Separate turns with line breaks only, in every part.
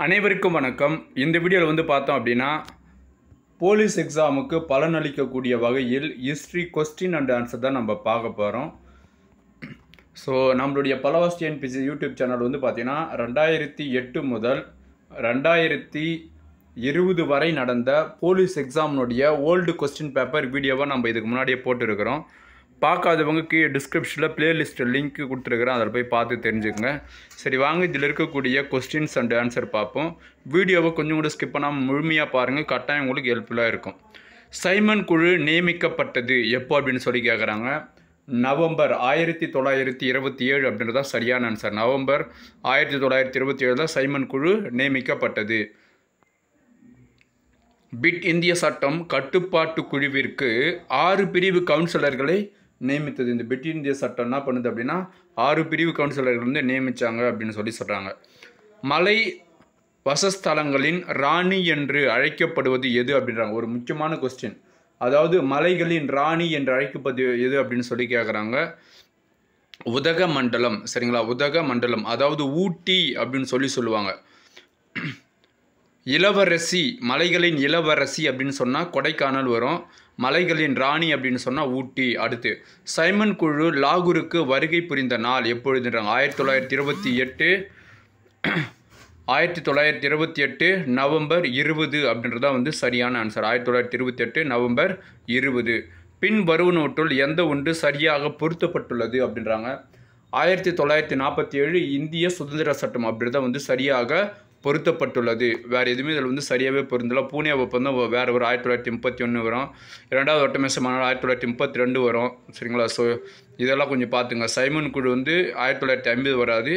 அனைவருக்கும் வணக்கம் இந்த வீடியோவில் வந்து பார்த்தோம் அப்படின்னா போலீஸ் எக்ஸாமுக்கு பலனளிக்கக்கூடிய வகையில் ஹிஸ்ட்ரி கொஸ்டின் அண்ட் ஆன்சர் தான் நம்ம பார்க்க போகிறோம் ஸோ நம்மளுடைய பலவாஸ் டிஎன்பிசி யூடியூப் சேனல் வந்து பார்த்தீங்கன்னா ரெண்டாயிரத்தி எட்டு முதல் ரெண்டாயிரத்தி இருபது வரை நடந்த போலீஸ் எக்ஸாமினுடைய ஓல்டு கொஸ்டின் பேப்பர் வீடியோவை நம்ம இதுக்கு முன்னாடியே போட்டுருக்கிறோம் பார்க்காதவங்க கீழே டிஸ்கிரிப்ஷனில் பிளேலிஸ்ட் லிங்க் கொடுத்துருக்குறேன் அதில் போய் பார்த்து தெரிஞ்சுக்கங்க சரி வாங்க இதில் இருக்கக்கூடிய கொஸ்டின்ஸ் அண்ட் ஆன்சர் பார்ப்போம் வீடியோவை கொஞ்சம் கூட ஸ்கிப் பண்ணாமல் முழுமையாக பாருங்கள் கட்டாயம் உங்களுக்கு ஹெல்ப்ஃபுல்லாக இருக்கும் சைமன் குழு நியமிக்கப்பட்டது எப்போ அப்படின்னு சொல்லி கேட்குறாங்க நவம்பர் ஆயிரத்தி தொள்ளாயிரத்தி இருபத்தி ஏழு அப்படின்றதா சரியான ஆன்சர் நவம்பர் ஆயிரத்தி தொள்ளாயிரத்தி இருபத்தி ஏழில் சைமன் குழு நியமிக்கப்பட்டது பிட் இந்திய சட்டம் கட்டுப்பாட்டு குழுவிற்கு ஆறு பிரிவு கவுன்சிலர்களை நியமித்தது இந்த பிட் இந்திய சட்டம் என்ன பண்ணுது அப்படின்னா ஆறு பிரிவு கவுன்சிலர்கள் வந்து நியமித்தாங்க அப்படின்னு சொல்லி சொல்கிறாங்க மலை வசஸ்தலங்களின் ராணி என்று அழைக்கப்படுவது எது அப்படின்றாங்க ஒரு முக்கியமான கொஸ்டின் அதாவது மலைகளின் ராணி என்று அழைக்கப்படுவது எது அப்படின்னு சொல்லி கேட்குறாங்க உதக மண்டலம் சரிங்களா உதக மண்டலம் அதாவது ஊட்டி அப்படின்னு சொல்லி சொல்லுவாங்க இளவரசி மலைகளின் இளவரசி அப்படின்னு சொன்னால் கொடைக்கானல் வரும் மலைகளின் ராணி அப்படின்னு சொன்னால் ஊட்டி அடுத்து சைமன் குழு லாகூருக்கு வருகை புரிந்த நாள் எப்பொழுதுன்றாங்க ஆயிரத்தி தொள்ளாயிரத்தி இருபத்தி எட்டு ஆயிரத்தி தொள்ளாயிரத்தி இருபத்தி எட்டு நவம்பர் இருபது அப்படின்றதா வந்து சரியான ஆன்சர் ஆயிரத்தி தொள்ளாயிரத்தி இருபத்தி எட்டு நவம்பர் இருபது பின் வருவனவற்றுள் எந்த ஒன்று சரியாக பொருத்தப்பட்டுள்ளது அப்படின்றாங்க ஆயிரத்தி தொள்ளாயிரத்தி நாற்பத்தி ஏழு இந்திய சுதந்திர சட்டம் அப்படின்றத வந்து சரியாக பொருத்தப்பட்டுள்ளது வேறு எதுவுமே இதில் வந்து சரியாகவே பொருந்தல பூனே ஒப்பந்தம் வேறு ஒரு ஆயிரத்தி தொள்ளாயிரத்தி முப்பத்தி ஒன்று வரும் இரண்டாவது ஒட்டமேச மாநாடு ஆயிரத்தி தொள்ளாயிரத்தி முப்பத்தி ரெண்டு வரும் சரிங்களா ஸோ இதெல்லாம் கொஞ்சம் பார்த்துங்க சைமன் குழு வந்து ஆயிரத்தி தொள்ளாயிரத்தி ஐம்பது வராது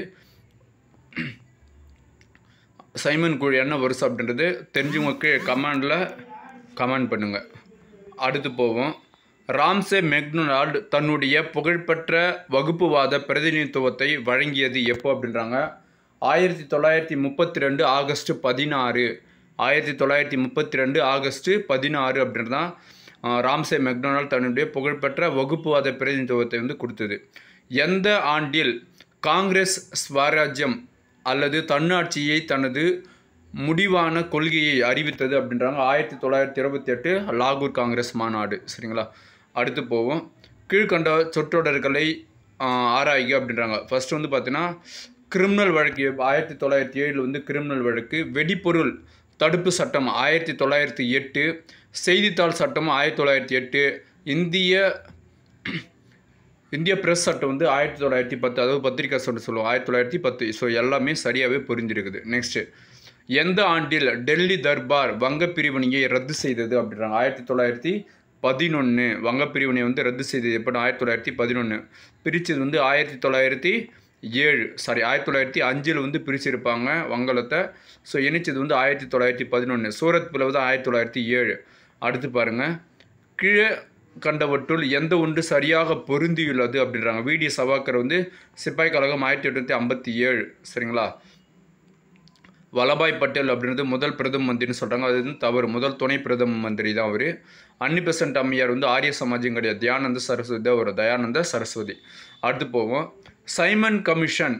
சைமன் குழு என்ன வருஷம் அப்படின்றது தெரிஞ்சவங்களுக்கு கமெண்டில் கமெண்ட் பண்ணுங்கள் அடுத்து போவோம் ராம்சே மெக்டொனால்டு தன்னுடைய புகழ்பெற்ற வகுப்புவாத பிரதிநிதித்துவத்தை வழங்கியது எப்போ அப்படின்றாங்க ஆயிரத்தி தொள்ளாயிரத்தி முப்பத்தி ரெண்டு ஆகஸ்ட் பதினாறு ஆயிரத்தி தொள்ளாயிரத்தி முப்பத்தி ரெண்டு ஆகஸ்ட் பதினாறு அப்படின்றது தான் ராம்சே மெக்டொனால்டு தன்னுடைய புகழ்பெற்ற வகுப்புவாத பிரதிநிதித்துவத்தை வந்து கொடுத்தது எந்த ஆண்டில் காங்கிரஸ் ஸ்வராஜ்யம் அல்லது தன்னாட்சியை தனது முடிவான கொள்கையை அறிவித்தது அப்படின்றாங்க ஆயிரத்தி தொள்ளாயிரத்தி இருபத்தி எட்டு லாகூர் காங்கிரஸ் மாநாடு சரிங்களா அடுத்து போவோம் கீழ்கண்ட சொற்றொடர்களை ஆராய்க அப்படின்றாங்க ஃபர்ஸ்ட் வந்து பார்த்தீங்கன்னா கிரிமினல் வழக்கு ஆயிரத்தி தொள்ளாயிரத்தி ஏழில் வந்து கிரிமினல் வழக்கு வெடிப்பொருள் தடுப்பு சட்டம் ஆயிரத்தி தொள்ளாயிரத்தி எட்டு செய்தித்தாள் சட்டம் ஆயிரத்தி தொள்ளாயிரத்தி எட்டு இந்திய இந்திய பிரஸ் சட்டம் வந்து ஆயிரத்தி தொள்ளாயிரத்தி பத்து அதாவது பத்திரிகை சட்டம் சொல்லுவோம் ஆயிரத்தி தொள்ளாயிரத்தி பத்து ஸோ எல்லாமே சரியாகவே புரிஞ்சிருக்குது நெக்ஸ்ட்டு எந்த ஆண்டில் டெல்லி தர்பார் வங்க பிரிவினையை ரத்து செய்தது அப்படின்றாங்க ஆயிரத்தி தொள்ளாயிரத்தி பதினொன்று வங்க பிரிவினை வந்து ரத்து செய்தது எப்போ ஆயிரத்தி தொள்ளாயிரத்தி பதினொன்று பிரித்தது வந்து ஆயிரத்தி தொள்ளாயிரத்தி ஏழு சாரி ஆயிரத்தி தொள்ளாயிரத்தி அஞ்சில் வந்து பிரிச்சிருப்பாங்க வங்கலத்தை ஸோ இணைச்சது வந்து ஆயிரத்தி தொள்ளாயிரத்தி பதினொன்று சூரத் பிளவு தான் ஆயிரத்தி தொள்ளாயிரத்தி ஏழு அடுத்து பாருங்கள் கீழே கண்டவற்றுள் எந்த ஒன்று சரியாக பொருந்தியுள்ளது அப்படின்றாங்க விடி சவாக்கர் வந்து சிப்பாய் கழகம் ஆயிரத்தி எட்நூற்றி ஐம்பத்தி ஏழு சரிங்களா வல்லபாய் பட்டேல் அப்படின்றது முதல் பிரதம மந்திரின்னு சொல்கிறாங்க அது வந்து தவறு முதல் துணை பிரதம மந்திரி தான் அவர் அன்னி பெசன்ட் அம்மையார் வந்து ஆரிய சமாஜம் கிடையாது தயானந்த சரஸ்வதி தான் ஒரு தயானந்த சரஸ்வதி அடுத்து போவோம் சைமன் கமிஷன்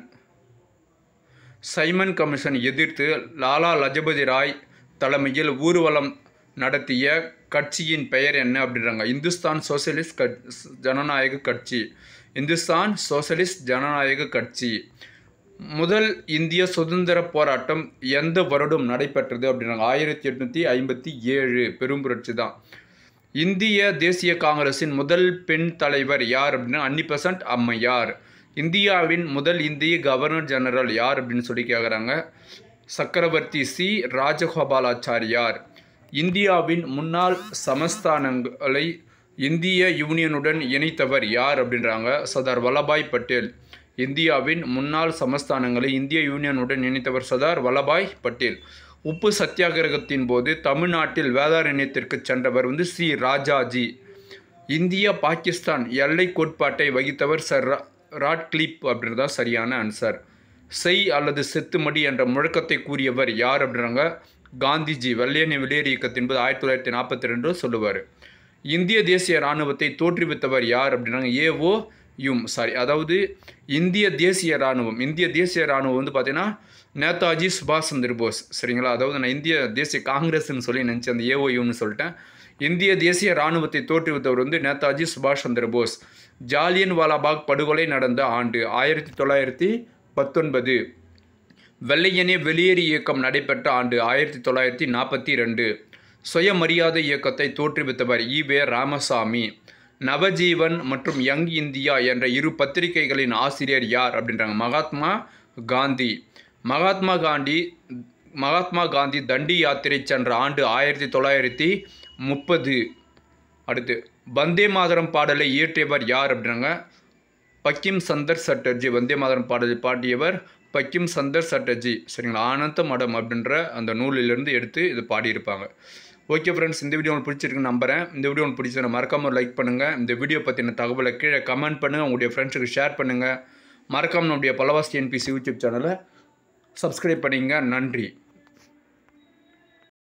சைமன் கமிஷன் எதிர்த்து லாலா லஜபதி ராய் தலைமையில் ஊர்வலம் நடத்திய கட்சியின் பெயர் என்ன அப்படின்றாங்க இந்துஸ்தான் சோசியலிஸ்ட் கட் ஜனநாயக கட்சி இந்துஸ்தான் சோசியலிஸ்ட் ஜனநாயக கட்சி முதல் இந்திய சுதந்திர போராட்டம் எந்த வருடம் நடைபெற்றது அப்படின்றாங்க ஆயிரத்தி எட்நூற்றி ஐம்பத்தி ஏழு பெரும்புரட்சி தான் இந்திய தேசிய காங்கிரஸின் முதல் பெண் தலைவர் யார் அப்படின்னா அன்னி பெசன்ட் அம்மையார் இந்தியாவின் முதல் இந்திய கவர்னர் ஜெனரல் யார் அப்படின்னு சொல்லி கேட்குறாங்க சக்கரவர்த்தி சி ராஜகோபாலாச்சாரியார் இந்தியாவின் முன்னாள் சமஸ்தானங்களை இந்திய யூனியனுடன் இணைத்தவர் யார் அப்படின்றாங்க சர்தார் வல்லபாய் பட்டேல் இந்தியாவின் முன்னாள் சமஸ்தானங்களை இந்திய யூனியனுடன் இணைத்தவர் சர்தார் வல்லபாய் பட்டேல் உப்பு சத்தியாகிரகத்தின் போது தமிழ்நாட்டில் வேதாரண்யத்திற்கு சென்றவர் வந்து சி ராஜாஜி இந்தியா பாகிஸ்தான் எல்லை கோட்பாட்டை வகித்தவர் சர் ராட்கிளிப் அப்படின்றதா சரியான ஆன்சர் செய் அல்லது செத்துமடி என்ற முழக்கத்தை கூறியவர் யார் அப்படின்றாங்க காந்திஜி வெள்ளையனை வெளியேறு இயக்கத்தின் என்பது ஆயிரத்தி தொள்ளாயிரத்தி நாற்பத்தி ரெண்டு சொல்லுவார் இந்திய தேசிய இராணுவத்தை தோற்றுவித்தவர் யார் அப்படின்றாங்க ஏஓ யும் சாரி அதாவது இந்திய தேசிய இராணுவம் இந்திய தேசிய இராணுவம் வந்து பார்த்திங்கன்னா நேதாஜி சுபாஷ் சந்திர போஸ் சரிங்களா அதாவது நான் இந்திய தேசிய காங்கிரஸ்னு சொல்லி நினச்சேன் அந்த ஏஓயூன்னு சொல்லிட்டேன் இந்திய தேசிய இராணுவத்தை தோற்றுவித்தவர் வந்து நேதாஜி சுபாஷ் சந்திர போஸ் ஜாலியன் வாலாபாக் படுகொலை நடந்த ஆண்டு ஆயிரத்தி தொள்ளாயிரத்தி பத்தொன்பது வெள்ளையனே வெளியேறு இயக்கம் நடைபெற்ற ஆண்டு ஆயிரத்தி தொள்ளாயிரத்தி நாற்பத்தி ரெண்டு சுயமரியாதை இயக்கத்தை தோற்றுவித்தவர் ஈவே ராமசாமி நவஜீவன் மற்றும் யங் இந்தியா என்ற இரு பத்திரிகைகளின் ஆசிரியர் யார் அப்படின்றாங்க மகாத்மா காந்தி மகாத்மா காந்தி மகாத்மா காந்தி தண்டி யாத்திரை சென்ற ஆண்டு ஆயிரத்தி தொள்ளாயிரத்தி முப்பது அடுத்து வந்தே மாதரம் பாடலை இயற்றியவர் யார் அப்படின்றாங்க பக்கிம் சந்தர் சட்டர்ஜி வந்தே மாதரம் பாடலை பாடியவர் பக்கிம் சந்தர் சட்டர்ஜி சரிங்களா ஆனந்த மடம் அப்படின்ற அந்த நூலிலிருந்து எடுத்து இது பாடியிருப்பாங்க ஓகே ஃப்ரெண்ட்ஸ் இந்த வீடியோ உங்களுக்கு பிடிச்சிருக்குன்னு நம்புறேன் இந்த வீடியோ உங்களுக்கு பிடிச்சதை மறக்காம ஒரு லைக் பண்ணுங்கள் இந்த வீடியோ பற்றின தகவலை கீழே கமெண்ட் பண்ணுங்கள் உங்களுடைய ஃப்ரெண்ட்ஸுக்கு ஷேர் பண்ணுங்கள் மறக்காம நம்முடைய பலவாஸ் என்பிசி யூடியூப் சேனலை சப்ஸ்கிரைப் பண்ணிங்க நன்றி